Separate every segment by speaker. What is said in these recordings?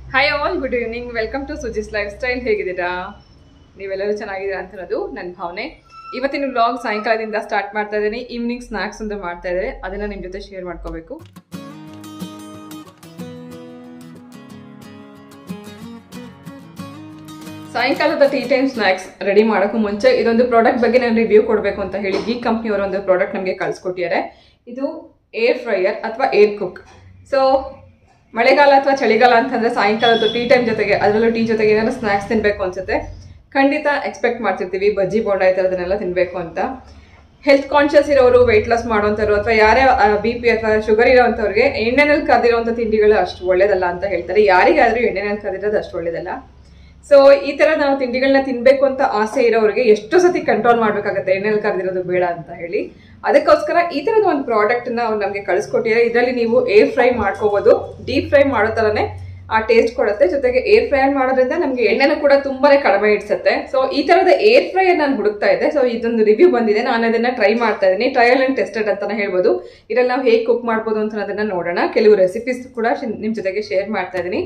Speaker 1: Hi all good evening welcome to Suji's lifestyle ಹೇಗಿದ್ದೀರಾ ನೀವೆಲ್ಲರೂ ಚೆನ್ನಾಗಿದ್ದೀರಾ ಅಂತ ಅನ್ನೋದು ನನ್ನ ಭಾವನೆ ಇವತ್ತಿನ ವ್ಲಾಗ್ ಸಾಯಂಕಾಲದಿಂದ ಸ್ಟಾರ್ಟ್ ಮಾಡ್ತಾ ಇದ್ದೀನಿ ಈವ್ನಿಂಗ್ ಸ್ನ್ಯಾಕ್ಸ್ ಅಂತ ಮಾಡ್ತಾ ಇದ್ದಾರೆ ಅದನ್ನ ನಿಮ್ಮ ಜೊತೆ ಶೇರ್ ಮಾಡ್ಕೋಬೇಕು ಸಾಯಂಕಾಲದ ಟೀ ಟೈಮ್ ಸ್ನ್ಯಾಕ್ಸ್ ರೆಡಿ ಮಾಡೋಕ್ಕೂ ಮುಂಚೆ ಇದೊಂದು ಪ್ರಾಡಕ್ಟ್ ಬಗ್ಗೆ ನಾನು ರಿವ್ಯೂ ಕೊಡಬೇಕು ಅಂತ ಹೇಳಿ ಗೀ ಕಂಪ್ನಿಯವರ ಒಂದು ಪ್ರಾಡಕ್ಟ್ ನಮಗೆ ಕಳಿಸ್ಕೊಟ್ಟಿದ್ದಾರೆ ಇದು ಏರ್ ಫ್ರೈಯರ್ ಅಥವಾ ಏರ್ ಕುಕ್ ಸೊ ಮಳೆಗಾಲ ಅಥವಾ ಚಳಿಗಾಲ ಅಂತಂದ್ರೆ ಸಾಯಂಕಾಲದ ಟೀ ಟೈಮ್ ಜೊತೆಗೆ ಅದರಲ್ಲೂ ಟೀ ಜೊತೆಗೆ ಏನಾದ್ರು ಸ್ನ್ಯಾಕ್ಸ್ ತಿನ್ಬೇಕು ಅನ್ಸುತ್ತೆ ಖಂಡಿತ ಎಕ್ಸ್ಪೆಕ್ಟ್ ಮಾಡ್ತಿರ್ತೀವಿ ಬಜ್ಜಿ ಬೋಂಡ ಈ ಥರದನ್ನೆಲ್ಲ ತಿನ್ಬೇಕು ಅಂತ ಹೆಲ್ತ್ ಕಾನ್ಶಿಯಸ್ ಇರೋರು ವೆಯ್ಟ್ ಲಾಸ್ ಮಾಡೋಂಥವ್ರು ಅಥವಾ ಯಾರೇ ಬಿ ಪಿ ಅಥವಾ ಶುಗರ್ ಇರೋವಂಥವ್ರಿಗೆ ಎಣ್ಣೆನಲ್ಲಿ ಕದಿರೋಂಥ ತಿಂಡಿಗಳು ಅಷ್ಟು ಒಳ್ಳೇದಲ್ಲ ಅಂತ ಹೇಳ್ತಾರೆ ಯಾರಿಗಾದ್ರೂ ಎಣ್ಣೆನಲ್ಲಿ ಕದಿರೋದು ಅಷ್ಟು ಒಳ್ಳೇದಲ್ಲ ಸೊ ಈ ತರ ನಾವು ತಿಂಡಿಗಳನ್ನ ತಿನ್ಬೇಕು ಅಂತ ಆಸೆ ಇರೋರಿಗೆ ಎಷ್ಟು ಸತಿ ಕಂಟ್ರೋಲ್ ಮಾಡ್ಬೇಕಾಗತ್ತೆ ಎಣ್ಣೆಲಿ ಕರೆದಿರೋದು ಬೇಡ ಅಂತ ಹೇಳಿ ಅದಕ್ಕೋಸ್ಕರ ಈ ತರದ ಒಂದು ಪ್ರಾಡಕ್ಟ್ ನ ಅವ್ರು ನಮಗೆ ಕಳಿಸ್ಕೊಟ್ಟಿದ್ದಾರೆ ಇದರಲ್ಲಿ ನೀವು ಏರ್ ಫ್ರೈ ಮಾಡ್ಕೋಬಹುದು ಡೀಪ್ ಫ್ರೈ ಮಾಡೋ ತರನೇ ಆ ಟೇಸ್ಟ್ ಕೊಡುತ್ತೆ ಜೊತೆಗೆ ಏರ್ ಫ್ರೈ ಮಾಡೋದ್ರಿಂದ ನಮಗೆ ಎಣ್ಣೆನೂ ಕೂಡ ತುಂಬಾನೇ ಕಡಿಮೆ ಇಡ್ಸುತ್ತೆ ಸೊ ಈ ತರದ ಏರ್ ಫ್ರೈ ನಾನು ಹುಡುಕ್ತಾ ಇದ್ದೆ ಸೊ ಇದೊಂದು ರಿವ್ಯೂ ಬಂದಿದೆ ನಾನು ಅದನ್ನ ಟ್ರೈ ಮಾಡ್ತಾ ಇದ್ದೀನಿ ಟ್ರಯಲ್ ಅಂಡ್ ಟೆಸ್ಟೆಡ್ ಅಂತಾನೆ ಹೇಳ್ಬೋದು ಇದ್ರಲ್ಲಿ ನಾವು ಹೇಗೆ ಕುಕ್ ಮಾಡ್ಬೋದು ಅಂತ ಅದನ್ನ ನೋಡೋಣ ಕೆಲವು ರೆಸಿಪೀಸ್ ಕೂಡ ನಿಮ್ ಜೊತೆಗೆ ಶೇರ್ ಮಾಡ್ತಾ ಇದ್ದೀನಿ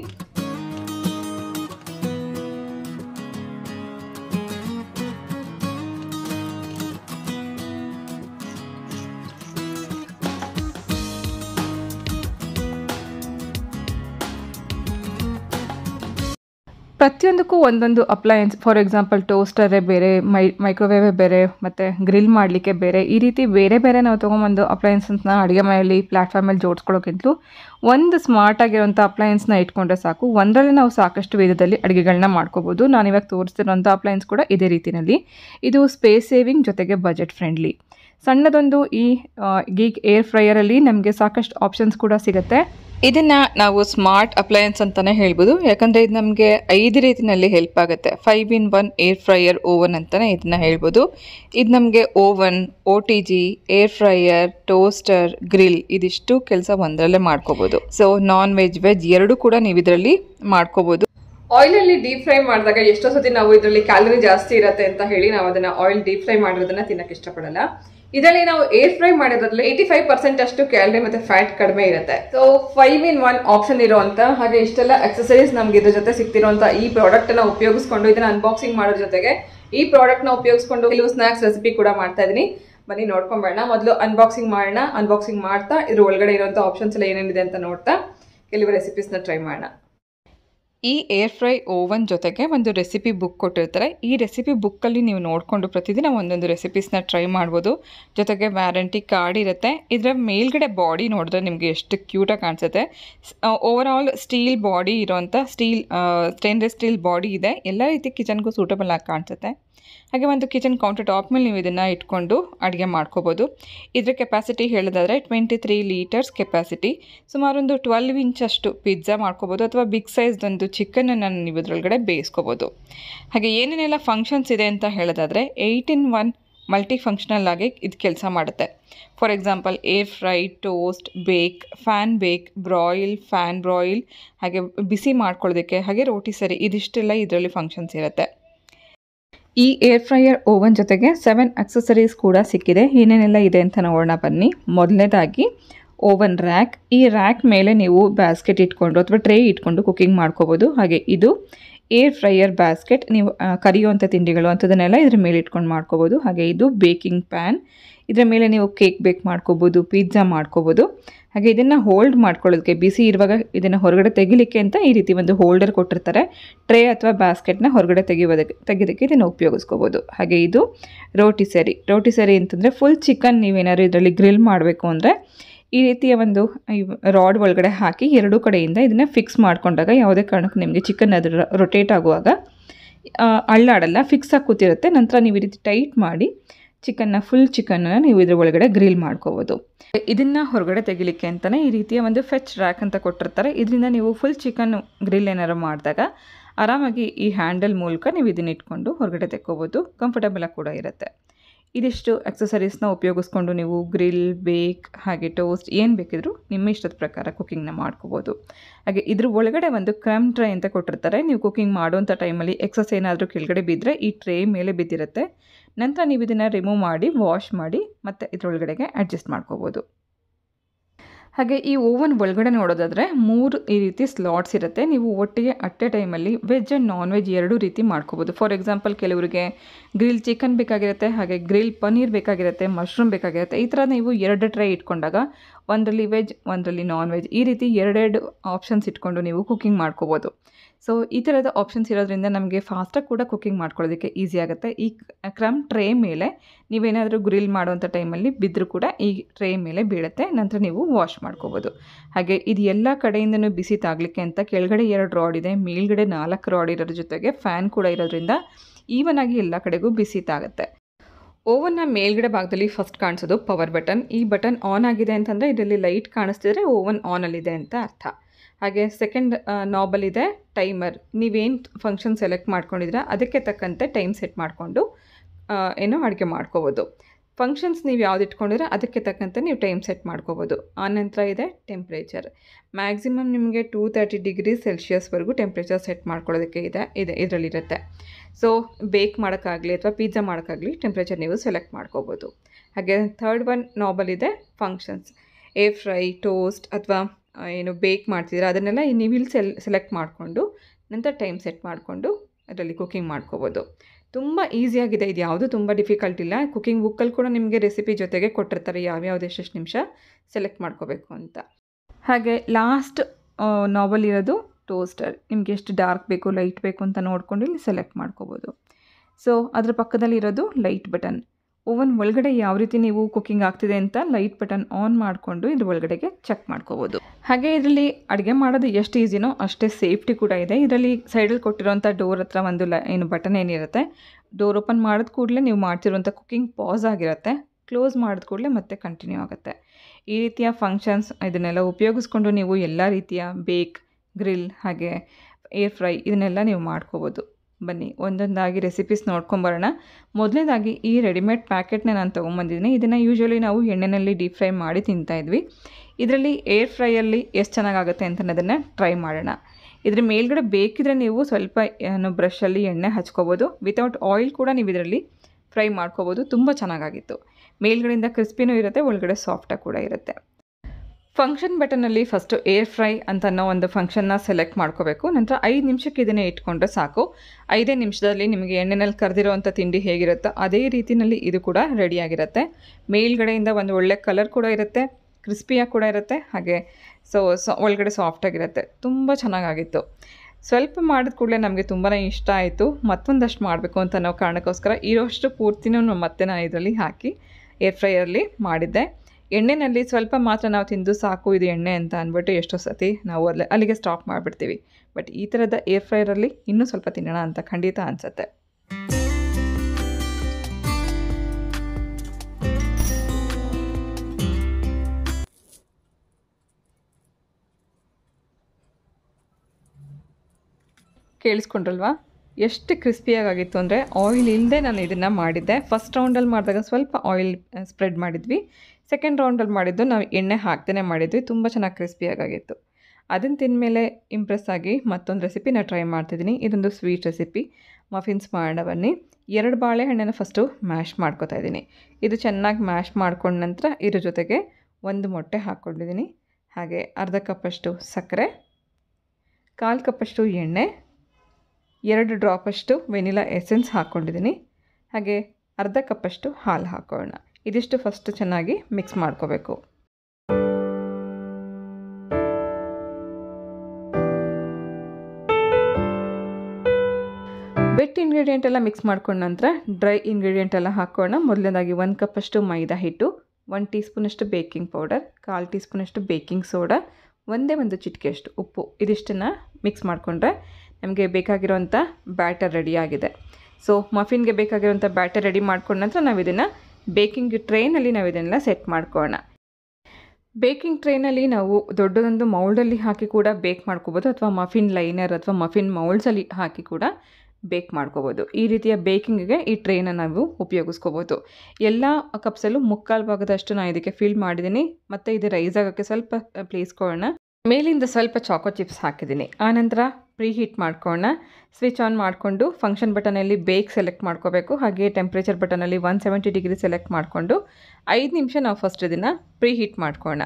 Speaker 1: ಪ್ರತಿಯೊಂದಕ್ಕೂ ಒಂದೊಂದು ಅಪ್ಲಯನ್ಸ್ ಫಾರ್ ಎಕ್ಸಾಂಪಲ್ ಟೋಸ್ಟರೇ ಬೇರೆ ಮೈ ಮೈಕ್ರೋವೇವೇ ಬೇರೆ ಮತ್ತು ಗ್ರಿಲ್ ಮಾಡಲಿಕ್ಕೆ ಬೇರೆ ಈ ರೀತಿ ಬೇರೆ ಬೇರೆ ನಾವು ತೊಗೊಂಬಂದು ಅಪ್ಲಯನ್ಸಸ್ನ ಅಡುಗೆ ಮನೆಯಲ್ಲಿ ಪ್ಲ್ಯಾಟ್ಫಾರ್ಮಲ್ಲಿ ಜೋಡಿಸ್ಕೊಳ್ಳೋಕ್ಕಿಂತಲೂ ಒಂದು ಸ್ಮಾರ್ಟ್ ಆಗಿರೋಂಥ ಅಪ್ಲಯನ್ಸ್ನ ಇಟ್ಕೊಂಡ್ರೆ ಸಾಕು ಒಂದರಲ್ಲಿ ನಾವು ಸಾಕಷ್ಟು ವಿಧದಲ್ಲಿ ಅಡುಗೆಗಳನ್ನ ಮಾಡ್ಕೋಬೋದು ನಾನು ಇವಾಗ ತೋರಿಸ್ತಿರೋಂಥ ಅಪ್ಲಯನ್ಸ್ ಕೂಡ ಇದೇ ರೀತಿಯಲ್ಲಿ ಇದು ಸ್ಪೇಸ್ ಸೇವಿಂಗ್ ಜೊತೆಗೆ ಬಜೆಟ್ ಫ್ರೆಂಡ್ಲಿ ಸಣ್ಣದೊಂದು ಈ ಗೀಕ್ ಏರ್ ಫ್ರೈಯರಲ್ಲಿ ನಮಗೆ ಸಾಕಷ್ಟು ಆಪ್ಷನ್ಸ್ ಕೂಡ ಸಿಗುತ್ತೆ ಇದನ್ನ ನಾವು ಸ್ಮಾರ್ಟ್ ಅಪ್ಲಯನ್ಸ್ ಅಂತಾನೆ ಹೇಳ್ಬೋದು ಯಾಕಂದ್ರೆ ಇದು ನಮಗೆ ಐದು ರೀತಿನಲ್ಲಿ ಹೆಲ್ಪ್ ಆಗುತ್ತೆ five in one air fryer oven ಅಂತಾನೆ ಇದನ್ನ ಹೇಳ್ಬೋದು ಇದು ನಮಗೆ oven O T G air fryer toaster grill ಇದಿಷ್ಟು ಕೆಲಸ ಒಂದರಲ್ಲೇ ಮಾಡ್ಕೋಬಹುದು ಸೊ ನಾನ್ ವೆಜ್ ವೆಜ್ ಎರಡು ಕೂಡ ನೀವು ಇದರಲ್ಲಿ ಮಾಡ್ಕೋಬಹುದು ಆಯಿಲ್ ಅಲ್ಲಿ ಡೀಪ್ ಫ್ರೈ ಮಾಡಿದಾಗ ಎಷ್ಟೋ ಸತಿ ನಾವು ಇದರಲ್ಲಿ ಕ್ಯಾಲರಿ ಜಾಸ್ತಿ ಇರುತ್ತೆ ಅಂತ ಹೇಳಿ ನಾವು ಅದನ್ನ ಆಯಿಲ್ ಡೀಪ್ ಫ್ರೈ ಮಾಡಿರೋದನ್ನ ತಿನ್ನಕ್ಕೆ ಇಷ್ಟಪಡಲ್ಲ ಇದರಲ್ಲಿ ನಾವು ಏರ್ ಫ್ರೈ ಮಾಡಿರೋದ್ರಲ್ಲಿ ಏಯ್ಟಿ ಫೈವ್ ಪರ್ಸೆಂಟ್ ಅಷ್ಟು ಕ್ಯಾಲರಿ ಮತ್ತೆ ಫ್ಯಾಟ್ ಕಡಿಮೆ ಇರುತ್ತೆ so five in one option ಇರುವಂತ ಹಾಗೆ ಇಷ್ಟೆಲ್ಲ ಅಕ್ಸಸರೀಸ್ ನಮ್ಗೆ ಇದ್ರ ಜೊತೆ ಸಿಗ್ತಿರುವಂತ ಈ ಪ್ರಾಡಕ್ಟ್ ನ ಉಪಯೋಗಿಸ್ಕೊಂಡು ಇದನ್ನ ಅನ್ಬಾಕ್ಸಿಂಗ್ ಮಾಡೋದ್ರ ಜೊತೆಗೆ ಈ ಪ್ರಾಡಕ್ಟ್ ನ ಉಪಯೋಗಿಸ್ಕೊಂಡು ಕೆಲವು ಸ್ನಾಕ್ಸ್ ರೆಸಿಪಿ ಕೂಡ ಮಾಡ್ತಾ ಇದೀನಿ ಬನ್ನಿ ನೋಡ್ಕೊಂಬೇಡ ಮೊದಲು ಅನ್ಬಾಕ್ಸಿಂಗ್ ಮಾಡೋಣ ಅನ್ಬಾಕ್ಸಿಂಗ್ ಮಾಡ್ತಾ ಇದ್ರ ಒಳಗಡೆ ಇರುವಂತ ಆಪ್ಷನ್ಸ್ ಎಲ್ಲ ಏನೇನಿದೆ ಅಂತ ನೋಡ್ತಾ ಕೆಲವು ರೆಸಿಪೀಸ್ನ ಟ್ರೈ ಮಾಡೋಣ ಈ ಏರ್ ಫ್ರೈ ಓವನ್ ಜೊತೆಗೆ ಒಂದು ರೆಸಿಪಿ ಬುಕ್ ಕೊಟ್ಟಿರ್ತಾರೆ ಈ ರೆಸಿಪಿ ಬುಕ್ಕಲ್ಲಿ ನೀವು ನೋಡಿಕೊಂಡು ಪ್ರತಿದಿನ ಒಂದೊಂದು ರೆಸಿಪೀಸ್ನ ಟ್ರೈ ಮಾಡ್ಬೋದು ಜೊತೆಗೆ ವ್ಯಾರಂಟಿ ಕಾರ್ಡ್ ಇರುತ್ತೆ ಇದರ ಮೇಲ್ಗಡೆ ಬಾಡಿ ನೋಡಿದ್ರೆ ನಿಮಗೆ ಎಷ್ಟು ಕ್ಯೂಟಾಗಿ ಕಾಣಿಸುತ್ತೆ ಓವರ್ ಆಲ್ ಸ್ಟೀಲ್ ಬಾಡಿ ಇರೋವಂಥ ಸ್ಟೀಲ್ ಸ್ಟೇನ್ಲೆಸ್ ಸ್ಟೀಲ್ ಬಾಡಿ ಇದೆ ಎಲ್ಲ ರೀತಿ ಕಿಚನ್ಗೂ ಸೂಟಬಲ್ ಆಗಿ ಕಾಣಿಸುತ್ತೆ ಹಾಗೆ ಒಂದು ಕಿಚನ್ ಕೌಂಟರ್ ಟಾಪ್ ಮೇಲೆ ನೀವು ಇದನ್ನು ಇಟ್ಕೊಂಡು ಅಡುಗೆ ಮಾಡ್ಕೋಬೋದು ಇದರ ಕೆಪಾಸಿಟಿ ಹೇಳೋದಾದರೆ ಟ್ವೆಂಟಿ ತ್ರೀ ಲೀಟರ್ಸ್ ಕೆಪಾಸಿಟಿ ಸುಮಾರೊಂದು ಟ್ವೆಲ್ವ್ ಇಂಚಷ್ಟು ಪಿಜ್ಜಾ ಮಾಡ್ಕೋಬೋದು ಅಥವಾ ಬಿಗ್ ಸೈಜ್ದೊಂದು ಚಿಕನನ್ನು ನೀವು ಇದರೊಳಗಡೆ ಬೇಯಿಸ್ಕೋಬೋದು ಹಾಗೆ ಏನೇನೆಲ್ಲ ಫಂಕ್ಷನ್ಸ್ ಇದೆ ಅಂತ ಹೇಳೋದಾದರೆ eight in one multi functional ಆಗಿ ಇದು ಕೆಲಸ ಮಾಡುತ್ತೆ for example air fry toast bake fan bake broil fan ಬ್ರಾಯಿಲ್ ಹಾಗೆ ಬಿಸಿ ಮಾಡ್ಕೊಳ್ಳೋದಕ್ಕೆ ಹಾಗೆ ರೋಟಿ ಸರಿ ಇದಿಷ್ಟೆಲ್ಲ ಇದರಲ್ಲಿ ಫಂಕ್ಷನ್ಸ್ ಇರುತ್ತೆ ಈ ಏರ್ ಫ್ರೈಯರ್ ಓವನ್ ಜೊತೆಗೆ ಸೆವೆನ್ ಅಕ್ಸಸರೀಸ್ ಕೂಡ ಸಿಕ್ಕಿದೆ ಏನೇನೆಲ್ಲ ಇದೆ ಅಂತ ನೋಡೋಣ ಬನ್ನಿ ಮೊದಲನೇದಾಗಿ ಓವನ್ ರ್ಯಾಕ್ ಈ ರ್ಯಾಕ್ ಮೇಲೆ ನೀವು ಬ್ಯಾಸ್ಕೆಟ್ ಇಟ್ಕೊಂಡು ಅಥವಾ ಟ್ರೇ ಇಟ್ಕೊಂಡು ಕುಕಿಂಗ್ ಮಾಡ್ಕೋಬೋದು ಹಾಗೆ ಇದು ಏರ್ ಫ್ರೈಯರ್ ಬ್ಯಾಸ್ಕೆಟ್ ನೀವು ಕರಿಯುವಂಥ ತಿಂಡಿಗಳು ಅಂಥದನ್ನೆಲ್ಲ ಇದ್ರ ಮೇಲೆ ಇಟ್ಕೊಂಡು ಮಾಡ್ಕೋಬೋದು ಹಾಗೆ ಇದು ಬೇಕಿಂಗ್ ಪ್ಯಾನ್ ಇದರ ಮೇಲೆ ನೀವು ಕೇಕ್ ಬೇಕ್ ಮಾಡ್ಕೋಬೋದು ಪಿಜ್ಜಾ ಮಾಡ್ಕೋಬೋದು ಹಾಗೆ ಇದನ್ನು ಹೋಲ್ಡ್ ಮಾಡ್ಕೊಳ್ಳೋದಕ್ಕೆ ಬಿಸಿ ಇರುವಾಗ ಇದನ್ನು ಹೊರಗಡೆ ತೆಗಿಲಿಕ್ಕೆ ಅಂತ ಈ ರೀತಿ ಒಂದು ಹೋಲ್ಡರ್ ಕೊಟ್ಟಿರ್ತಾರೆ ಟ್ರೇ ಅಥವಾ ಬ್ಯಾಸ್ಕೆಟ್ನ ಹೊರಗಡೆ ತೆಗೆಯೋದಕ್ಕೆ ತೆಗೆಯೋದಕ್ಕೆ ಇದನ್ನು ಉಪಯೋಗಿಸ್ಕೋಬೋದು ಹಾಗೆ ಇದು ರೋಟಿ ಸರಿ ರೋಟಿ ಸರಿ ಅಂತಂದರೆ ಫುಲ್ ಚಿಕನ್ ನೀವೇನಾದ್ರು ಇದರಲ್ಲಿ ಗ್ರಿಲ್ ಮಾಡಬೇಕು ಅಂದರೆ ಈ ರೀತಿಯ ಒಂದು ರಾಡ್ ಒಳಗಡೆ ಹಾಕಿ ಎರಡೂ ಕಡೆಯಿಂದ ಇದನ್ನು ಫಿಕ್ಸ್ ಮಾಡ್ಕೊಂಡಾಗ ಯಾವುದೇ ಕಾರಣಕ್ಕೂ ನಿಮಗೆ ಚಿಕನ್ ಅದು ರೊಟೇಟ್ ಆಗುವಾಗ ಅಳ್ಳಾಡಲ್ಲ ಫಿಕ್ಸ್ ಆಗಿ ಕೂತಿರುತ್ತೆ ನಂತರ ನೀವು ಈ ರೀತಿ ಟೈಟ್ ಮಾಡಿ ಚಿಕನ್ನ ಫುಲ್ ಚಿಕನ್ನ ನೀವು ಇದ್ರ ಒಳಗಡೆ ಗ್ರಿಲ್ ಮಾಡ್ಕೋಬೋದು ಇದನ್ನ ಹೊರಗಡೆ ತೆಗಿಲಿಕ್ಕೆ ಅಂತಲೇ ಈ ರೀತಿಯ ಒಂದು ಫೆಚ್ ರ್ಯಾಕ್ ಅಂತ ಕೊಟ್ಟಿರ್ತಾರೆ ಇದರಿಂದ ನೀವು ಫುಲ್ ಚಿಕನ್ ಗ್ರಿಲ್ ಏನಾರು ಮಾಡಿದಾಗ ಆರಾಮಾಗಿ ಈ ಹ್ಯಾಂಡಲ್ ಮೂಲಕ ನೀವು ಇದನ್ನ ಇಟ್ಕೊಂಡು ಹೊರಗಡೆ ತೆಕ್ಕೋಬೋದು ಕಂಫರ್ಟಬಲ್ ಆಗಿ ಕೂಡ ಇರುತ್ತೆ ಇದಿಷ್ಟು ಅಕ್ಸಸರೀಸ್ನ ಉಪಯೋಗಿಸ್ಕೊಂಡು ನೀವು ಗ್ರಿಲ್ ಬೇಕ್ ಹಾಗೆ ಟೋಸ್ಟ್ ಏನು ಬೇಕಿದ್ರೂ ನಿಮ್ಮ ಇಷ್ಟದ ಪ್ರಕಾರ ಕುಕ್ಕಿಂಗ್ನ ಮಾಡ್ಕೋಬೋದು ಹಾಗೆ ಇದ್ರ ಒಳಗಡೆ ಒಂದು ಕ್ರಮ್ ಟ್ರೈ ಅಂತ ಕೊಟ್ಟಿರ್ತಾರೆ ನೀವು ಕುಕ್ಕಿಂಗ್ ಮಾಡೋಂಥ ಟೈಮಲ್ಲಿ ಎಕ್ಸಸ್ ಏನಾದರೂ ಕೆಳಗಡೆ ಬಿದ್ದರೆ ಈ ಟ್ರೇ ಮೇಲೆ ಬಿದ್ದಿರುತ್ತೆ ನಂತರ ನೀವು ಇದನ್ನು ರಿಮೂವ್ ಮಾಡಿ ವಾಶ್ ಮಾಡಿ ಮತ್ತು ಇದರೊಳಗಡೆಗೆ ಅಡ್ಜಸ್ಟ್ ಮಾಡ್ಕೋಬೋದು ಹಾಗೆ ಈ ಓವನ್ ಒಳಗಡೆ ನೋಡೋದಾದರೆ ಮೂರು ಈ ರೀತಿ ಸ್ಲಾಟ್ಸ್ ಇರುತ್ತೆ ನೀವು ಒಟ್ಟಿಗೆ ಅಟ್ ಎ ಟೈಮಲ್ಲಿ ವೆಜ್ ಆ್ಯಂಡ್ ನಾನ್ ವೆಜ್ ಎರಡೂ ರೀತಿ ಮಾಡ್ಕೋಬೋದು ಫಾರ್ ಎಕ್ಸಾಂಪಲ್ ಕೆಲವರಿಗೆ ಗ್ರಿಲ್ ಚಿಕನ್ ಬೇಕಾಗಿರುತ್ತೆ ಹಾಗೆ ಗ್ರಿಲ್ ಪನ್ನೀರ್ ಬೇಕಾಗಿರುತ್ತೆ ಮಶ್ರೂಮ್ ಬೇಕಾಗಿರುತ್ತೆ ಈ ಥರ ನೀವು ಎರಡು ಟ್ರೈ ಇಟ್ಕೊಂಡಾಗ ಒಂದರಲ್ಲಿ ವೆಜ್ ಒಂದರಲ್ಲಿ ನಾನ್ ವೆಜ್ ಈ ರೀತಿ ಎರಡೆರಡು ಆಪ್ಷನ್ಸ್ ಇಟ್ಕೊಂಡು ನೀವು ಕುಕಿಂಗ್ ಮಾಡ್ಕೋಬೋದು ಸೊ ಈ ಥರದ ಆಪ್ಷನ್ಸ್ ಇರೋದ್ರಿಂದ ನಮಗೆ ಫಾಸ್ಟಾಗಿ ಕೂಡ ಕುಕಿಂಗ್ ಮಾಡ್ಕೊಳ್ಳೋದಕ್ಕೆ ಈಸಿ ಆಗುತ್ತೆ ಈ ಕ್ರಮ್ ಟ್ರೇ ಮೇಲೆ ನೀವೇನಾದರೂ ಗ್ರಿಲ್ ಮಾಡುವಂಥ ಟೈಮಲ್ಲಿ ಬಿದ್ದರೂ ಕೂಡ ಈ ಟ್ರೇ ಮೇಲೆ ಬೀಳುತ್ತೆ ನಂತರ ನೀವು ವಾಶ್ ಮಾಡ್ಕೋಬೋದು ಹಾಗೆ ಇದು ಎಲ್ಲ ಕಡೆಯಿಂದನೂ ಬಿಸಿ ತಾಗಲಿಕ್ಕೆ ಅಂತ ಕೆಳಗಡೆ ಎರಡು ರಾಡ್ ಇದೆ ಮೇಲ್ಗಡೆ ನಾಲ್ಕು ರಾಡ್ ಇರೋದ್ರ ಜೊತೆಗೆ ಫ್ಯಾನ್ ಕೂಡ ಇರೋದ್ರಿಂದ ಈವನ್ ಆಗಿ ಎಲ್ಲ ಕಡೆಗೂ ಬಿಸಿ ತಾಗುತ್ತೆ ಓವನ್ನ ಮೇಲ್ಗಡೆ ಭಾಗದಲ್ಲಿ ಫಸ್ಟ್ ಕಾಣಿಸೋದು ಪವರ್ ಬಟನ್ ಈ ಬಟನ್ ಆನ್ ಆಗಿದೆ ಅಂತಂದರೆ ಇದರಲ್ಲಿ ಲೈಟ್ ಕಾಣಿಸ್ತಿದ್ರೆ ಓವನ್ ಆನಲ್ಲಿದೆ ಅಂತ ಅರ್ಥ ಹಾಗೆ ಸೆಕೆಂಡ್ ನಾಬಲ್ಲಿದೆ ಟೈಮರ್ ನೀವೇನು ಫಂಕ್ಷನ್ ಸೆಲೆಕ್ಟ್ ಮಾಡ್ಕೊಂಡಿದ್ರೆ ಅದಕ್ಕೆ ತಕ್ಕಂತೆ ಟೈಮ್ ಸೆಟ್ ಮಾಡಿಕೊಂಡು ಏನೋ ಅಡುಗೆ ಮಾಡ್ಕೋಬೋದು ಫಂಕ್ಷನ್ಸ್ ನೀವು ಯಾವ್ದು ಇಟ್ಕೊಂಡಿದ್ರೆ ಅದಕ್ಕೆ ತಕ್ಕಂತೆ ನೀವು ಟೈಮ್ ಸೆಟ್ ಮಾಡ್ಕೋಬೋದು ಆನಂತರ ಇದೆ ಟೆಂಪ್ರೇಚರ್ ಮ್ಯಾಕ್ಸಿಮಮ್ ನಿಮಗೆ ಟೂ ತರ್ಟಿ ಡಿಗ್ರಿ ಸೆಲ್ಸಿಯಸ್ವರೆಗೂ ಟೆಂಪ್ರೇಚರ್ ಸೆಟ್ ಮಾಡ್ಕೊಳ್ಳೋದಕ್ಕೆ ಇದೆ ಇದೆ ಇದರಲ್ಲಿರುತ್ತೆ ಸೊ ಬೇಕ್ ಮಾಡೋಕ್ಕಾಗಲಿ ಅಥವಾ ಪಿಜ್ಜಾ ಮಾಡೋಕ್ಕಾಗಲಿ ಟೆಂಪ್ರೇಚರ್ ನೀವು ಸೆಲೆಕ್ಟ್ ಮಾಡ್ಕೋಬೋದು ಹಾಗೆ ಥರ್ಡ್ ಒನ್ ನಾಬಲ್ ಇದೆ ಫಂಕ್ಷನ್ಸ್ ಏರ್ ಫ್ರೈ ಟೋಸ್ಟ್ ಅಥವಾ ಏನು ಬೇಕ್ ಮಾಡ್ತಿದ್ರೆ ಅದನ್ನೆಲ್ಲ ನೀವು ಇಲ್ಲಿ ಸೆಲ್ ಸೆಲೆಕ್ಟ್ ಮಾಡಿಕೊಂಡು ನಂತರ ಟೈಮ್ ಸೆಟ್ ಮಾಡಿಕೊಂಡು ಅದರಲ್ಲಿ ಕುಕಿಂಗ್ ಮಾಡ್ಕೋಬೋದು ತುಂಬ ಈಸಿಯಾಗಿದೆ ಇದು ಯಾವುದೂ ತುಂಬ ಡಿಫಿಕಲ್ಟ್ ಇಲ್ಲ ಕುಕಿಂಗ್ ಬುಕ್ಕಲ್ಲಿ ಕೂಡ ನಿಮಗೆ ರೆಸಿಪಿ ಜೊತೆಗೆ ಕೊಟ್ಟಿರ್ತಾರೆ ಯಾವ್ಯಾವ್ದು ಎಷ್ಟೆಷ್ಟು ನಿಮಿಷ ಸೆಲೆಕ್ಟ್ ಮಾಡ್ಕೋಬೇಕು ಅಂತ ಹಾಗೆ ಲಾಸ್ಟ್ ನಾವಲ್ ಇರೋದು ಟೋಸ್ಟರ್ ನಿಮ್ಗೆ ಎಷ್ಟು ಡಾರ್ಕ್ ಬೇಕು ಲೈಟ್ ಬೇಕು ಅಂತ ನೋಡ್ಕೊಂಡು ಇಲ್ಲಿ ಸೆಲೆಕ್ಟ್ ಮಾಡ್ಕೋಬೋದು ಸೊ ಅದ್ರ ಪಕ್ಕದಲ್ಲಿ ಇರೋದು ಲೈಟ್ ಬಟನ್ ಓವನ್ ಒಳಗಡೆ ಯಾವ ರೀತಿ ನೀವು ಕುಕಿಂಗ್ ಆಗ್ತಿದೆ ಅಂತ ಲೈಟ್ ಬಟನ್ ಆನ್ ಮಾಡಿಕೊಂಡು ಇದ್ರ ಒಳಗಡೆಗೆ ಚೆಕ್ ಮಾಡ್ಕೋಬೋದು ಹಾಗೆ ಇದರಲ್ಲಿ ಅಡುಗೆ ಮಾಡೋದು ಎಷ್ಟು ಈಸಿನೋ ಅಷ್ಟೇ ಸೇಫ್ಟಿ ಕೂಡ ಇದೆ ಇದರಲ್ಲಿ ಸೈಡಲ್ಲಿ ಕೊಟ್ಟಿರೋಂಥ ಡೋರ್ ಹತ್ರ ಒಂದು ಲ ಏನು ಬಟನ್ ಏನಿರುತ್ತೆ ಡೋರ್ ಓಪನ್ ಮಾಡಿದ ಕೂಡಲೇ ನೀವು ಮಾಡ್ತಿರುವಂಥ ಕುಕಿಂಗ್ ಪಾಸ್ ಆಗಿರುತ್ತೆ ಕ್ಲೋಸ್ ಮಾಡಿದ ಕೂಡಲೇ ಮತ್ತೆ ಕಂಟಿನ್ಯೂ ಆಗುತ್ತೆ ಈ ರೀತಿಯ ಫಂಕ್ಷನ್ಸ್ ಇದನ್ನೆಲ್ಲ ಉಪಯೋಗಿಸ್ಕೊಂಡು ನೀವು ಎಲ್ಲ ರೀತಿಯ ಬೇಕ್ ಗ್ರಿಲ್ ಹಾಗೆ ಏರ್ ಫ್ರೈ ಇದನ್ನೆಲ್ಲ ನೀವು ಮಾಡ್ಕೋಬೋದು ಬನ್ನಿ ಒಂದೊಂದಾಗಿ ರೆಸಿಪೀಸ್ ನೋಡ್ಕೊಂಬರೋಣ ಮೊದಲನೇದಾಗಿ ಈ ರೆಡಿಮೇಡ್ ಪ್ಯಾಕೆಟ್ನ ನಾನು ತೊಗೊಂಬಂದಿದ್ದೀನಿ ಇದನ್ನು ಯೂಶ್ವಲಿ ನಾವು ಎಣ್ಣೆಯಲ್ಲಿ ಡೀಪ್ ಫ್ರೈ ಮಾಡಿ ತಿಂತಾಯಿದ್ವಿ ಇದರಲ್ಲಿ ಏರ್ ಫ್ರೈಯಲ್ಲಿ ಎಷ್ಟು ಚೆನ್ನಾಗಾಗುತ್ತೆ ಅಂತ ಅನ್ನೋದನ್ನು ಟ್ರೈ ಮಾಡೋಣ ಇದ್ರ ಮೇಲ್ಗಡೆ ಬೇಕಿದ್ರೆ ನೀವು ಸ್ವಲ್ಪ ಏನು ಬ್ರಷಲ್ಲಿ ಎಣ್ಣೆ ಹಚ್ಕೋಬೋದು ವಿತೌಟ್ ಆಯಿಲ್ ಕೂಡ ನೀವು ಇದರಲ್ಲಿ ಫ್ರೈ ಮಾಡ್ಕೋಬೋದು ತುಂಬ ಚೆನ್ನಾಗಾಗಿತ್ತು ಮೇಲ್ಗಡೆಯಿಂದ ಕ್ರಿಸ್ಪಿನೂ ಇರುತ್ತೆ ಒಳಗಡೆ ಸಾಫ್ಟಾಗಿ ಕೂಡ ಇರುತ್ತೆ ಫಂಕ್ಷನ್ ಬಟನಲ್ಲಿ ಫಸ್ಟು ಏರ್ ಫ್ರೈ ಅಂತ ಅನ್ನೋ ಒಂದು ಫಂಕ್ಷನ್ನ ಸೆಲೆಕ್ಟ್ ಮಾಡ್ಕೋಬೇಕು ನಂತರ ಐದು ನಿಮಿಷಕ್ಕೆ ಇದನ್ನೇ ಇಟ್ಕೊಂಡ್ರೆ ಸಾಕು ಐದೇ ನಿಮಿಷದಲ್ಲಿ ನಿಮಗೆ ಎಣ್ಣೆನಲ್ಲಿ ಕರೆದಿರೋವಂಥ ತಿಂಡಿ ಹೇಗಿರುತ್ತೋ ಅದೇ ರೀತಿಯಲ್ಲಿ ಇದು ಕೂಡ ರೆಡಿಯಾಗಿರುತ್ತೆ ಮೇಲ್ಗಡೆಯಿಂದ ಒಂದು ಒಳ್ಳೆ ಕಲರ್ ಕೂಡ ಇರುತ್ತೆ ಕ್ರಿಸ್ಪಿಯಾಗಿ ಕೂಡ ಇರುತ್ತೆ ಹಾಗೆ ಸೊ ಸೊ ಒಳಗಡೆ ಸಾಫ್ಟಾಗಿರುತ್ತೆ ತುಂಬ ಚೆನ್ನಾಗಾಗಿತ್ತು ಸ್ವಲ್ಪ ಮಾಡಿದ ಕೂಡಲೇ ನಮಗೆ ತುಂಬಾ ಇಷ್ಟ ಆಯಿತು ಮತ್ತೊಂದಷ್ಟು ಮಾಡಬೇಕು ಅಂತ ಅನ್ನೋ ಕಾರಣಕ್ಕೋಸ್ಕರ ಇರೋಷ್ಟು ಪೂರ್ತಿನೂ ಮತ್ತೆ ನಾನು ಇದರಲ್ಲಿ ಹಾಕಿ ಏರ್ ಫ್ರೈಯಲ್ಲಿ ಮಾಡಿದ್ದೆ ಎಣ್ಣೆನಲ್ಲಿ ಸ್ವಲ್ಪ ಮಾತ್ರ ನಾವು ತಿಂದು ಸಾಕು ಇದು ಎಣ್ಣೆ ಅಂತ ಅಂದ್ಬಿಟ್ಟು ಎಷ್ಟೋ ಸತಿ ನಾವು ಅಲ್ಲೇ ಅಲ್ಲಿಗೆ ಸ್ಟಾಪ್ ಮಾಡಿಬಿಡ್ತೀವಿ ಬಟ್ ಈ ಥರದ ಏರ್ ಫ್ರೈರಲ್ಲಿ ಇನ್ನೂ ಸ್ವಲ್ಪ ತಿನ್ನೋಣ ಅಂತ ಖಂಡಿತ ಅನಿಸುತ್ತೆ ಕೇಳಿಸ್ಕೊಂಡ್ರಲ್ವಾ ಎಷ್ಟು ಕ್ರಿಸ್ಪಿಯಾಗಿತ್ತು ಅಂದರೆ ಆಯಿಲ್ ಇಲ್ಲದೆ ನಾನು ಇದನ್ನು ಮಾಡಿದ್ದೆ ಫಸ್ಟ್ ರೌಂಡಲ್ಲಿ ಮಾಡಿದಾಗ ಸ್ವಲ್ಪ ಆಯಿಲ್ ಸ್ಪ್ರೆಡ್ ಮಾಡಿದ್ವಿ ಸೆಕೆಂಡ್ ರೌಂಡಲ್ಲಿ ಮಾಡಿದ್ದು ನಾವು ಎಣ್ಣೆ ಹಾಕ್ದೇ ಮಾಡಿದ್ವಿ ತುಂಬ ಚೆನ್ನಾಗಿ ಕ್ರಿಸ್ಪಿಯಾಗಿತ್ತು ಅದನ್ನು ತಿಂದಮೇಲೆ ಇಂಪ್ರೆಸ್ ಆಗಿ ಮತ್ತೊಂದು ರೆಸಿಪಿ ನಾನು ಟ್ರೈ ಮಾಡ್ತಿದ್ದೀನಿ ಇದೊಂದು ಸ್ವೀಟ್ ರೆಸಿಪಿ ಮಫಿನ್ಸ್ ಮಾಡೋಣ ಬನ್ನಿ ಎರಡು ಬಾಳೆಹಣ್ಣನ್ನು ಫಸ್ಟು ಮ್ಯಾಶ್ ಮಾಡ್ಕೊತಾ ಇದ್ದೀನಿ ಇದು ಚೆನ್ನಾಗಿ ಮ್ಯಾಶ್ ಮಾಡ್ಕೊಂಡ ನಂತರ ಇದ್ರ ಜೊತೆಗೆ ಒಂದು ಮೊಟ್ಟೆ ಹಾಕ್ಕೊಂಡಿದ್ದೀನಿ ಹಾಗೆ ಅರ್ಧ ಕಪ್ಪಷ್ಟು ಸಕ್ಕರೆ ಕಾಲು ಕಪ್ಪಷ್ಟು ಎಣ್ಣೆ ಎರಡು ಡ್ರಾಪಷ್ಟು ವೆನಿಲಾ ಎಸೆನ್ಸ್ ಹಾಕ್ಕೊಂಡಿದ್ದೀನಿ ಹಾಗೆ ಅರ್ಧ ಕಪ್ಪಷ್ಟು ಹಾಲು ಹಾಕೋಣ ಇದಿಷ್ಟು ಫಸ್ಟ್ ಚೆನ್ನಾಗಿ ಮಿಕ್ಸ್ ಮಾಡ್ಕೋಬೇಕು ವೆಟ್ ಇಂಗ್ರೀಡಿಯೆಂಟ್ ಎಲ್ಲ ಮಿಕ್ಸ್ ಮಾಡ್ಕೊಂಡ ನಂತರ ಡ್ರೈ ಇಂಗ್ರೀಡಿಯೆಂಟ್ ಎಲ್ಲ ಹಾಕೋಣ ಮೊದಲನೇದಾಗಿ ಒಂದು ಕಪ್ಪಷ್ಟು ಮೈದಾ ಹಿಟ್ಟು ಒನ್ ಟೀ ಸ್ಪೂನಷ್ಟು ಬೇಕಿಂಗ್ ಪೌಡರ್ ಕಾಲು ಟೀ ಸ್ಪೂನಷ್ಟು ಬೇಕಿಂಗ್ ಸೋಡಾ ಒಂದೇ ಒಂದು ಚಿಟಿಕೆಯಷ್ಟು ಉಪ್ಪು ಇದಿಷ್ಟನ್ನು ಮಿಕ್ಸ್ ಮಾಡಿಕೊಂಡ್ರೆ ನಮಗೆ ಬೇಕಾಗಿರೋಂಥ ಬ್ಯಾಟರ್ ರೆಡಿಯಾಗಿದೆ ಸೊ ಮಫಿನ್ಗೆ ಬೇಕಾಗಿರೋಂಥ ಬ್ಯಾಟರ್ ರೆಡಿ ಮಾಡ್ಕೊಂಡ ನಂತರ ನಾವು ಇದನ್ನು ಬೇಕಿಂಗ್ ಟ್ರೈನಲ್ಲಿ ನಾವು ಇದನ್ನೆಲ್ಲ ಸೆಟ್ ಮಾಡ್ಕೊಳ್ಳೋಣ ಬೇಕಿಂಗ್ ಟ್ರೈನಲ್ಲಿ ನಾವು ದೊಡ್ಡದೊಂದು ಮೌಲ್ಡಲ್ಲಿ ಹಾಕಿ ಕೂಡ ಬೇಕ್ ಮಾಡ್ಕೋಬೋದು ಅಥವಾ ಮಫಿನ್ ಲೈನರ್ ಅಥವಾ ಮಫಿನ್ ಮೌಲ್ಡ್ಸಲ್ಲಿ ಹಾಕಿ ಕೂಡ ಬೇಕ್ ಮಾಡ್ಕೋಬೋದು ಈ ರೀತಿಯ ಬೇಕಿಂಗಿಗೆ ಈ ಟ್ರೈನ ನಾವು ಉಪಯೋಗಿಸ್ಕೋಬೋದು ಎಲ್ಲ ಕಪ್ಸಲ್ಲೂ ಮುಕ್ಕಾಲು ಭಾಗದಷ್ಟು ನಾನು ಇದಕ್ಕೆ ಫಿಲ್ ಮಾಡಿದ್ದೀನಿ ಮತ್ತು ಇದು ರೈಸ್ ಆಗೋಕ್ಕೆ ಸ್ವಲ್ಪ ಪ್ಲೇಸ್ ಕೊಡೋಣ ಮೇಲಿಂದ ಸ್ವಲ್ಪ ಚಾಕೋ ಚಿಪ್ಸ್ ಹಾಕಿದ್ದೀನಿ ಆನಂತರ ಪ್ರೀ ಹೀಟ್ ಮಾಡ್ಕೊಳ್ಳೋಣ ಸ್ವಿಚ್ ಆನ್ ಮಾಡಿಕೊಂಡು ಫಂಕ್ಷನ್ ಬಟನಲ್ಲಿ ಬೇಕ್ ಸೆಲೆಕ್ಟ್ ಮಾಡ್ಕೋಬೇಕು ಹಾಗೆ ಟೆಂಪ್ರೇಚರ್ ಬಟನಲ್ಲಿ ಒನ್ ಸೆವೆಂಟಿ ಡಿಗ್ರಿ ಸೆಲೆಕ್ಟ್ ಮಾಡಿಕೊಂಡು ಐದು ನಿಮಿಷ ನಾವು ಫಸ್ಟ್ ಇದನ್ನು ಪ್ರೀ ಹೀಟ್ ಮಾಡ್ಕೊಳ್ಳೋಣ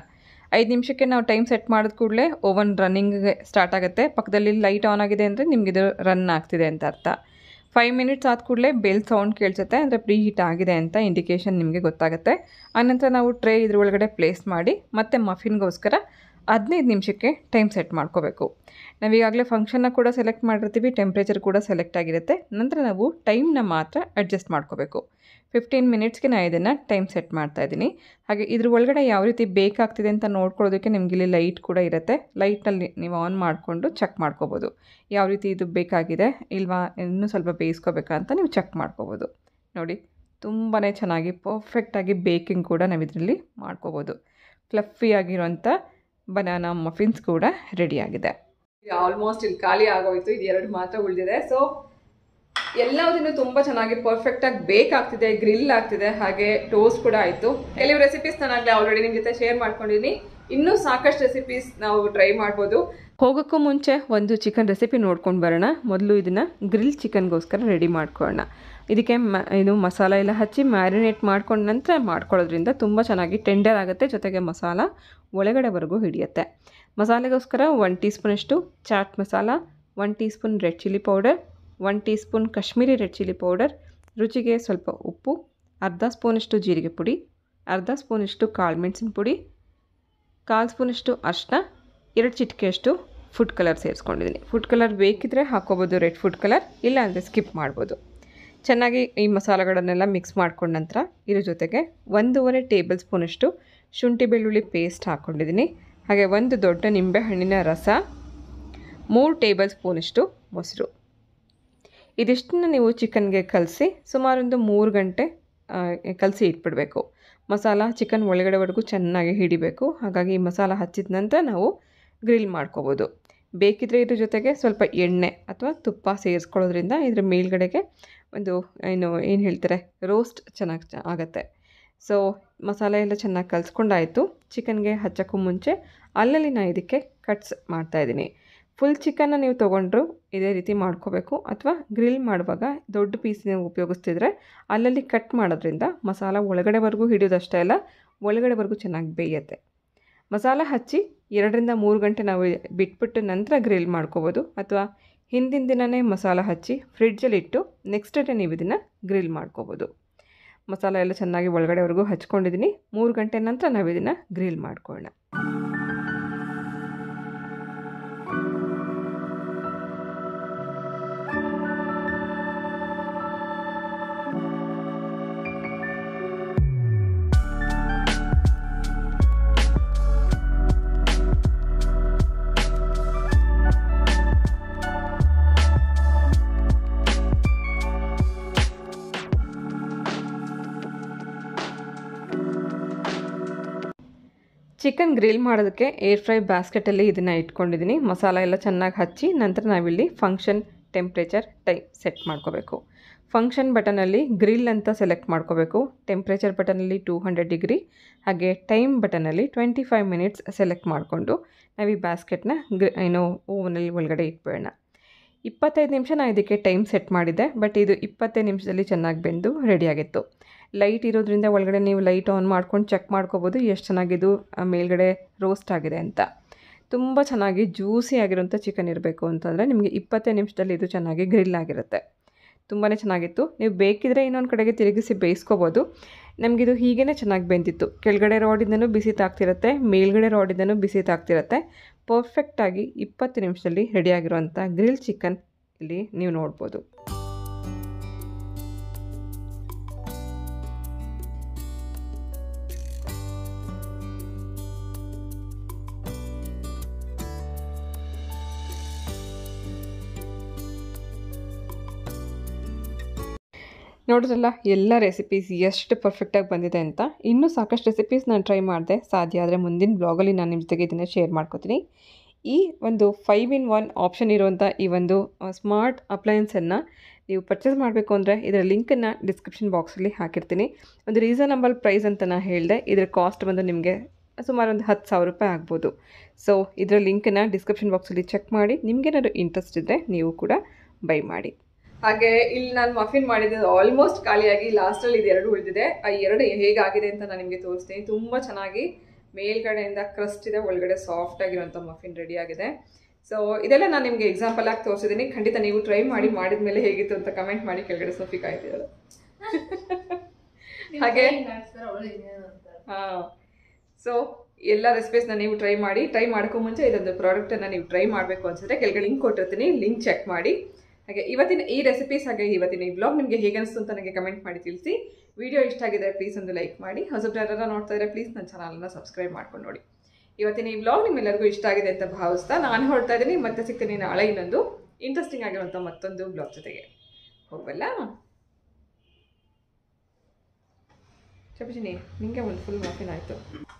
Speaker 1: ಐದು ನಿಮಿಷಕ್ಕೆ ನಾವು ಟೈಮ್ ಸೆಟ್ ಮಾಡಿದ ಕೂಡಲೇ ಓವನ್ ರನ್ನಿಂಗ್ಗೆ ಸ್ಟಾರ್ಟ್ ಆಗುತ್ತೆ ಪಕ್ಕದಲ್ಲಿ ಲೈಟ್ ಆನ್ ಆಗಿದೆ ಅಂದರೆ ನಿಮಗಿದು ರನ್ ಆಗ್ತಿದೆ ಅಂತ ಅರ್ಥ ಫೈವ್ ಮಿನಿಟ್ಸ್ ಆದ ಕೂಡಲೇ ಬೆಲ್ ಸೌಂಡ್ ಕೇಳಿಸುತ್ತೆ ಅಂದರೆ ಪ್ರೀ ಹೀಟ್ ಆಗಿದೆ ಅಂತ ಇಂಡಿಕೇಷನ್ ನಿಮಗೆ ಗೊತ್ತಾಗುತ್ತೆ ಆನಂತರ ನಾವು ಟ್ರೇ ಇದ್ರ ಒಳಗಡೆ ಪ್ಲೇಸ್ ಮಾಡಿ ಮತ್ತೆ ಮಫಿನ್ಗೋಸ್ಕರ ಹದಿನೈದು ನಿಮಿಷಕ್ಕೆ ಟೈಮ್ ಸೆಟ್ ಮಾಡ್ಕೋಬೇಕು ನಾವೀಗಾಗಲೇ ಫಂಕ್ಷನ್ನ ಕೂಡ ಸೆಲೆಕ್ಟ್ ಮಾಡಿರ್ತೀವಿ ಟೆಂಪ್ರೇಚರ್ ಕೂಡ ಸೆಲೆಕ್ಟ್ ಆಗಿರುತ್ತೆ ನಂತರ ನಾವು ಟೈಮ್ನ ಮಾತ್ರ ಅಡ್ಜಸ್ಟ್ ಮಾಡ್ಕೋಬೇಕು ಫಿಫ್ಟೀನ್ ಮಿನಿಟ್ಸ್ಗೆ ನಾನು ಇದನ್ನು ಟೈಮ್ ಸೆಟ್ ಮಾಡ್ತಾ ಇದ್ದೀನಿ ಹಾಗೆ ಇದ್ರ ಒಳಗಡೆ ಯಾವ ರೀತಿ ಬೇಕಾಗ್ತಿದೆ ಅಂತ ನೋಡ್ಕೊಳ್ಳೋದಕ್ಕೆ ನಿಮ್ಗೆ ಇಲ್ಲಿ ಲೈಟ್ ಕೂಡ ಇರುತ್ತೆ ಲೈಟ್ನಲ್ಲಿ ನೀವು ಆನ್ ಮಾಡಿಕೊಂಡು ಚೆಕ್ ಮಾಡ್ಕೋಬೋದು ಯಾವ ರೀತಿ ಇದು ಬೇಕಾಗಿದೆ ಇಲ್ವಾ ಇನ್ನೂ ಸ್ವಲ್ಪ ಬೇಯಿಸ್ಕೋಬೇಕಾ ಅಂತ ನೀವು ಚೆಕ್ ಮಾಡ್ಕೋಬೋದು ನೋಡಿ ತುಂಬಾ ಚೆನ್ನಾಗಿ ಪರ್ಫೆಕ್ಟಾಗಿ ಬೇಕಿಂಗ್ ಕೂಡ ನಾವು ಇದರಲ್ಲಿ ಮಾಡ್ಕೋಬೋದು ಫ್ಲಫಿ ಆಗಿರೋಂಥ ಬನಾನಾ ಮಫಿನ್ಸ್ ಕೂಡ ರೆಡಿಯಾಗಿದೆ ಆಲ್ಮೋಸ್ಟ್ ಇಲ್ಲಿ ಖಾಲಿ ಆಗೋಯ್ತು ಇದು ಎರಡು ಮಾತ್ರ ಉಳಿದಿದೆ ಸೊ ಎಲ್ಲದನ್ನು ತುಂಬ ಚೆನ್ನಾಗಿ ಪರ್ಫೆಕ್ಟಾಗಿ ಬೇಕ್ ಆಗ್ತಿದೆ ಗ್ರಿಲ್ ಆಗ್ತಿದೆ ಹಾಗೆ ಟೋಸ್ಟ್ ಕೂಡ ಆಯಿತು ಕೆಲವು ರೆಸಿಪೀಸ್ ನಾನಾಗಲೇ ಆಲ್ರೆಡಿ ನಿಮ್ಮ ಜೊತೆ ಶೇರ್ ಮಾಡ್ಕೊಂಡಿದ್ದೀನಿ ಇನ್ನೂ ಸಾಕಷ್ಟು ರೆಸಿಪೀಸ್ ನಾವು ಟ್ರೈ ಮಾಡ್ಬೋದು ಹೋಗೋಕ್ಕೂ ಮುಂಚೆ ಒಂದು ಚಿಕನ್ ರೆಸಿಪಿ ನೋಡ್ಕೊಂಡು ಬರೋಣ ಮೊದಲು ಇದನ್ನು ಗ್ರಿಲ್ ಚಿಕನ್ಗೋಸ್ಕರ ರೆಡಿ ಮಾಡ್ಕೊಳ್ಳೋಣ ಇದಕ್ಕೆ ಮ ಇದು ಮಸಾಲ ಎಲ್ಲ ಹಚ್ಚಿ ಮ್ಯಾರಿನೇಟ್ ಮಾಡ್ಕೊಂಡ ನಂತರ ಮಾಡ್ಕೊಳ್ಳೋದ್ರಿಂದ ತುಂಬ ಚೆನ್ನಾಗಿ ಟೆಂಡರ್ ಆಗುತ್ತೆ ಜೊತೆಗೆ ಮಸಾಲ ಒಳಗಡೆವರೆಗೂ ಹಿಡಿಯುತ್ತೆ ಮಸಾಲೆಗೋಸ್ಕರ ಒನ್ ಟೀ ಸ್ಪೂನಷ್ಟು chaat masala one teaspoon red chilli powder one teaspoon Kashmiri red chilli powder ರುಚಿಗೆ ಸ್ವಲ್ಪ ಉಪ್ಪು ಅರ್ಧ ಸ್ಪೂನಷ್ಟು ಜೀರಿಗೆ ಪುಡಿ ಅರ್ಧ ಸ್ಪೂನಷ್ಟು ಕಾಳು ಮೆಣಸಿನ ಪುಡಿ ಕಾಲು ಸ್ಪೂನಷ್ಟು ಅರಿಶಿನ ಎರಡು ಚಿಟಿಕೆಯಷ್ಟು ಫುಡ್ ಕಲರ್ ಸೇರಿಸ್ಕೊಂಡಿದ್ದೀನಿ ಫುಡ್ ಕಲರ್ ಬೇಕಿದ್ರೆ ಹಾಕೋಬೋದು ರೆಡ್ ಫುಡ್ ಕಲರ್ ಇಲ್ಲ ಅಂದರೆ ಸ್ಕಿಪ್ ಮಾಡ್ಬೋದು ಚೆನ್ನಾಗಿ ಈ ಮಸಾಲೆಗಳನ್ನೆಲ್ಲ ಮಿಕ್ಸ್ ಮಾಡ್ಕೊಂಡ ನಂತರ ಇದ್ರ ಜೊತೆಗೆ ಒಂದೂವರೆ ಟೇಬಲ್ ಸ್ಪೂನಷ್ಟು ಶುಂಠಿ ಬೆಳ್ಳುಳ್ಳಿ ಪೇಸ್ಟ್ ಹಾಕ್ಕೊಂಡಿದ್ದೀನಿ ಹಾಗೆ ಒಂದು ದೊಡ್ಡ ನಿಂಬೆ ಹಣ್ಣಿನ ರಸ ಮೂರು ಟೇಬಲ್ ಸ್ಪೂನಷ್ಟು ಮೊಸರು ಇದಿಷ್ಟನ್ನು ನೀವು ಚಿಕನ್ಗೆ ಕಲಸಿ ಸುಮಾರೊಂದು ಮೂರು ಗಂಟೆ ಕಲಸಿ ಇಟ್ಬಿಡಬೇಕು ಮಸಾಲ ಚಿಕನ್ ಒಳಗಡೆವರೆಗೂ ಚೆನ್ನಾಗಿ ಹಿಡಿಬೇಕು ಹಾಗಾಗಿ ಈ ಮಸಾಲ ಹಚ್ಚಿದ ನಂತರ ನಾವು ಗ್ರಿಲ್ ಮಾಡ್ಕೋಬೋದು ಬೇಕಿದ್ರೆ ಇದ್ರ ಜೊತೆಗೆ ಸ್ವಲ್ಪ ಎಣ್ಣೆ ಅಥವಾ ತುಪ್ಪ ಸೇರಿಸ್ಕೊಳ್ಳೋದ್ರಿಂದ ಇದ್ರ ಮೇಲ್ಗಡೆಗೆ ಒಂದು ಏನು ಏನು ಹೇಳ್ತಾರೆ ರೋಸ್ಟ್ ಚೆನ್ನಾಗಿ ಚ ಆಗುತ್ತೆ ಸೊ ಮಸಾಲೆ ಎಲ್ಲ ಚೆನ್ನಾಗಿ ಕಲಿಸ್ಕೊಂಡಾಯಿತು ಚಿಕನ್ಗೆ ಹಚ್ಚೋಕ್ಕೂ ಮುಂಚೆ ಅಲ್ಲಲ್ಲಿ ನಾನು ಇದಕ್ಕೆ ಕಟ್ಸ್ ಮಾಡ್ತಾಯಿದ್ದೀನಿ ಫುಲ್ ಚಿಕನ್ನ ನೀವು ತೊಗೊಂಡ್ರು ಇದೇ ರೀತಿ ಮಾಡ್ಕೋಬೇಕು ಅಥವಾ ಗ್ರಿಲ್ ಮಾಡುವಾಗ ದೊಡ್ಡ ಪೀಸ್ ನೀವು ಉಪಯೋಗಿಸ್ತಿದ್ರೆ ಅಲ್ಲಲ್ಲಿ ಕಟ್ ಮಾಡೋದ್ರಿಂದ ಮಸಾಲ ಒಳಗಡೆವರೆಗೂ ಹಿಡಿಯೋದಷ್ಟೇ ಅಲ್ಲ ಒಳಗಡೆವರೆಗೂ ಚೆನ್ನಾಗಿ ಬೇಯುತ್ತೆ ಮಸಾಲ ಹಚ್ಚಿ ಎರಡರಿಂದ ಮೂರು ಗಂಟೆ ನಾವು ಬಿಟ್ಬಿಟ್ಟು ನಂತರ ಗ್ರಿಲ್ ಮಾಡ್ಕೋಬೋದು ಅಥವಾ ಹಿಂದಿನ ದಿನವೇ ಮಸಾಲ ಹಚ್ಚಿ ಫ್ರಿಡ್ಜಲ್ಲಿಟ್ಟು ನೆಕ್ಸ್ಟ್ ಡೇ ನೀವು ಇದನ್ನು ಗ್ರಿಲ್ ಮಾಡ್ಕೋಬೋದು ಮಸಾಲ ಎಲ್ಲ ಚೆನ್ನಾಗಿ ಒಳಗಡೆವರೆಗೂ ಹಚ್ಕೊಂಡಿದ್ದೀನಿ ಮೂರು ಗಂಟೆ ನಂತರ ನಾವು ಇದನ್ನು ಗ್ರಿಲ್ ಮಾಡ್ಕೊಳ್ಳೋಣ ಚಿಕನ್ ಗ್ರಿಲ್ ಮಾಡೋದಕ್ಕೆ ಏರ್ ಫ್ರೈ ಬ್ಯಾಸ್ಕೆಟಲ್ಲಿ ಇದನ್ನು ಇಟ್ಕೊಂಡಿದ್ದೀನಿ ಮಸಾಲ ಎಲ್ಲ ಚೆನ್ನಾಗಿ ಹಚ್ಚಿ ನಂತರ ನಾವಿಲ್ಲಿ ಫಂಕ್ಷನ್ ಟೆಂಪ್ರೇಚರ್ ಟೈಮ್ ಸೆಟ್ ಮಾಡ್ಕೋಬೇಕು ಫಂಕ್ಷನ್ ಬಟನಲ್ಲಿ ಗ್ರಿಲ್ ಅಂತ ಸೆಲೆಕ್ಟ್ ಮಾಡ್ಕೋಬೇಕು ಟೆಂಪ್ರೇಚರ್ ಬಟನಲ್ಲಿ ಟೂ ಹಂಡ್ರೆಡ್ ಡಿಗ್ರಿ ಹಾಗೆ ಟೈಮ್ ಬಟನಲ್ಲಿ ಟ್ವೆಂಟಿ ಫೈವ್ ಮಿನಿಟ್ಸ್ ಸೆಲೆಕ್ಟ್ ಮಾಡಿಕೊಂಡು ನಾವು ಈ ಬ್ಯಾಸ್ಕೆಟ್ನ ಗ್ರಿ ಏನು ಓವನಲ್ಲಿ ಒಳಗಡೆ ಇಟ್ಬಿಡೋಣ ಇಪ್ಪತ್ತೈದು ನಿಮಿಷ ನಾನು ಇದಕ್ಕೆ ಟೈಮ್ ಸೆಟ್ ಮಾಡಿದ್ದೆ ಬಟ್ ಇದು ಇಪ್ಪತ್ತೈದು ನಿಮಿಷದಲ್ಲಿ ಚೆನ್ನಾಗಿ ಬೆಂದು ರೆಡಿಯಾಗಿತ್ತು ಲೈಟ್ ಇರೋದ್ರಿಂದ ಒಳಗಡೆ ನೀವು ಲೈಟ್ ಆನ್ ಮಾಡ್ಕೊಂಡು ಚೆಕ್ ಮಾಡ್ಕೋಬೋದು ಎಷ್ಟು ಚೆನ್ನಾಗಿದು ಮೇಲ್ಗಡೆ ರೋಸ್ಟ್ ಆಗಿದೆ ಅಂತ ತುಂಬ ಚೆನ್ನಾಗಿ ಜ್ಯೂಸಿ ಆಗಿರೋಂಥ ಚಿಕನ್ ಇರಬೇಕು ಅಂತಂದರೆ ನಿಮಗೆ ಇಪ್ಪತ್ತೈದು ನಿಮಿಷದಲ್ಲಿ ಇದು ಚೆನ್ನಾಗಿ ಗ್ರಿಲ್ ಆಗಿರುತ್ತೆ ತುಂಬಾ ಚೆನ್ನಾಗಿತ್ತು ನೀವು ಬೇಕಿದ್ರೆ ಇನ್ನೊಂದು ಕಡೆಗೆ ತಿರುಗಿಸಿ ಬೇಯಿಸ್ಕೋಬೋದು ನಮಗಿದು ಹೀಗೇ ಚೆನ್ನಾಗಿ ಬೆಂದಿತ್ತು ಕೆಳಗಡೆ ರಾಡಿಂದನೂ ಬಿಸಿ ತಾಗ್ತಿರುತ್ತೆ ಮೇಲ್ಗಡೆ ರಾಡಿಂದನೂ ಬಿಸಿ ತಾಗ್ತಿರುತ್ತೆ ಪರ್ಫೆಕ್ಟಾಗಿ ಇಪ್ಪತ್ತು ನಿಮಿಷದಲ್ಲಿ ರೆಡಿಯಾಗಿರುವಂಥ ಗ್ರಿಲ್ ಚಿಕನ್ ಇಲ್ಲಿ ನೀವು ನೋಡ್ಬೋದು ನೋಡಿದ್ರಲ್ಲ ಎಲ್ಲ ರೆಸಿಪೀಸ್ ಎಷ್ಟು ಪರ್ಫೆಕ್ಟಾಗಿ ಬಂದಿದೆ ಅಂತ ಇನ್ನೂ ಸಾಕಷ್ಟು ರೆಸಿಪೀಸ್ ನಾನು ಟ್ರೈ ಮಾಡಿದೆ ಸಾಧ್ಯ ಆದರೆ ಮುಂದಿನ ಬ್ಲಾಗಲ್ಲಿ ನಾನು ನಿಮ್ಮ ಜೊತೆಗೆ ಇದನ್ನು ಶೇರ್ ಮಾಡ್ಕೋತೀನಿ ಈ ಒಂದು ಫೈವ್ ಇನ್ ಒನ್ ಆಪ್ಷನ್ ಇರುವಂಥ ಈ ಒಂದು ಸ್ಮಾರ್ಟ್ ಅಪ್ಲಯನ್ಸನ್ನು ನೀವು ಪರ್ಚೇಸ್ ಮಾಡಬೇಕು ಅಂದರೆ ಇದರ ಲಿಂಕನ್ನು ಡಿಸ್ಕ್ರಿಪ್ಷನ್ ಬಾಕ್ಸಲ್ಲಿ ಹಾಕಿರ್ತೀನಿ ಒಂದು ರೀಸನಬಲ್ ಪ್ರೈಸ್ ಅಂತ ನಾನು ಹೇಳಿದೆ ಇದರ ಕಾಸ್ಟ್ ಬಂದು ನಿಮಗೆ ಸುಮಾರು ಒಂದು ಹತ್ತು ಸಾವಿರ ರೂಪಾಯಿ ಆಗ್ಬೋದು ಸೊ ಇದರ ಲಿಂಕನ್ನು ಡಿಸ್ಕ್ರಿಪ್ಷನ್ ಬಾಕ್ಸಲ್ಲಿ ಚೆಕ್ ಮಾಡಿ ನಿಮಗೇನಾದ್ರು ಇಂಟ್ರೆಸ್ಟ್ ಇದ್ದರೆ ನೀವು ಕೂಡ ಬೈ ಮಾಡಿ ಹಾಗೆ ಇಲ್ಲಿ ನಾನು ಮಫಿನ್ ಮಾಡಿದ್ದು ಆಲ್ಮೋಸ್ಟ್ ಖಾಲಿಯಾಗಿ ಲಾಸ್ಟಲ್ಲಿ ಇದು ಎರಡು ಉಳಿದಿದೆ ಆ ಎರಡು ಹೇಗಾಗಿದೆ ಅಂತ ನಾನು ನಿಮಗೆ ತೋರಿಸ್ತೀನಿ ತುಂಬ ಚೆನ್ನಾಗಿ ಮೇಲ್ಗಡೆಯಿಂದ ಕ್ರಸ್ಟ್ ಇದೆ ಒಳಗಡೆ ಸಾಫ್ಟ್ ಆಗಿರುವಂಥ ಮಫಿನ್ ರೆಡಿ ಆಗಿದೆ ಸೊ ಇದೆಲ್ಲ ನಾನು ನಿಮಗೆ ಎಕ್ಸಾಂಪಲ್ ಆಗಿ ತೋರಿಸಿದ್ದೀನಿ ಖಂಡಿತ ನೀವು ಟ್ರೈ ಮಾಡಿ ಮಾಡಿದ ಮೇಲೆ ಹೇಗಿತ್ತು ಅಂತ ಕಮೆಂಟ್ ಮಾಡಿ ಕೆಳಗಡೆ ಸೋಫಿ ಕಾಯ್ತಿದ್ದಾಳೆ ಹಾಗೆ ಹಾಂ ಸೊ ಎಲ್ಲ ರೆಸಿಪೀಸ್ನ ನೀವು ಟ್ರೈ ಮಾಡಿ ಟ್ರೈ ಮಾಡೋಕ್ಕೂ ಮುಂಚೆ ಇದೊಂದು ಪ್ರಾಡಕ್ಟನ್ನು ನೀವು ಟ್ರೈ ಮಾಡಬೇಕು ಅನ್ಸಿದ್ರೆ ಕೆಳಗಡೆ ಲಿಂಕ್ ಕೊಟ್ಟಿರ್ತೀನಿ ಲಿಂಕ್ ಚೆಕ್ ಮಾಡಿ ಹಾಗೆ ಇವತ್ತಿನ ಈ ರೆಸಿಪೀಸ್ ಹಾಗೆ ಇವತ್ತಿನ ಈ ಬ್ಲಾಗ್ ನಿಮಗೆ ಹೇಗೆ ಅನಿಸ್ತು ಅಂತ ನನಗೆ ಕಮೆಂಟ್ ಮಾಡಿ ತಿಳಿಸಿ ವಿಡಿಯೋ ಇಷ್ಟ ಆಗಿದೆ ಪ್ಲೀಸ್ ಒಂದು ಲೈಕ್ ಮಾಡಿ ಹೊಸಬ್ರು ನೋಡ್ತಾ ಇದ್ರೆ ಪ್ಲೀಸ್ ನನ್ನ ಚಾನಲ್ನ ಸಬ್ಸ್ಕ್ರೈಬ್ ಮಾಡ್ಕೊಂಡು ನೋಡಿ ಇವತ್ತಿನ ಈ ಬ್ಲಾಗ್ ನಿಮ್ಮೆಲ್ಲರಿಗೂ ಇಷ್ಟ ಆಗಿದೆ ಅಂತ ಭಾವಿಸ್ತಾ ನಾನು ಹೊರಡ್ತಾ ಇದ್ದೀನಿ ಮತ್ತೆ ಸಿಗ್ತೀನಿ ನಾಳೆ ಇನ್ನೊಂದು ಇಂಟ್ರೆಸ್ಟಿಂಗ್ ಆಗಿರುವಂಥ ಮತ್ತೊಂದು ಬ್ಲಾಗ್ ಜೊತೆಗೆ ಹೋಗಲ್ಲ ಚಪಚಿನಿ ನಿಂಗೆ ಒಂದು ಫುಲ್ ಮಫಿನ್ ಆಯಿತು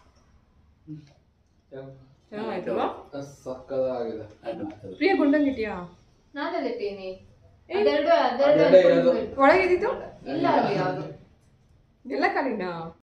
Speaker 1: ಚೆನ್ನಾಗಾಯ್ತಲ್ವಾ
Speaker 2: ಸಕ್ಕದಾಗಿದೆ
Speaker 1: ಪ್ರಿಯ ಗುಂಡಂಗಿಟ್ಯಾ
Speaker 3: ನಾನಲ್ಲಿಟ್ಟೀನಿ ಅದೆರಡು
Speaker 2: ಅದೆರಡೇ
Speaker 3: ಅದೆರಡು
Speaker 2: ಇರೋದು.
Speaker 1: ಒಳಗಿದ್ದಿತ್ತು
Speaker 3: ಇಲ್ಲ ಅದು ಯಾವುದು
Speaker 1: ಎಲ್ಲ ಖಾಲಿನಾ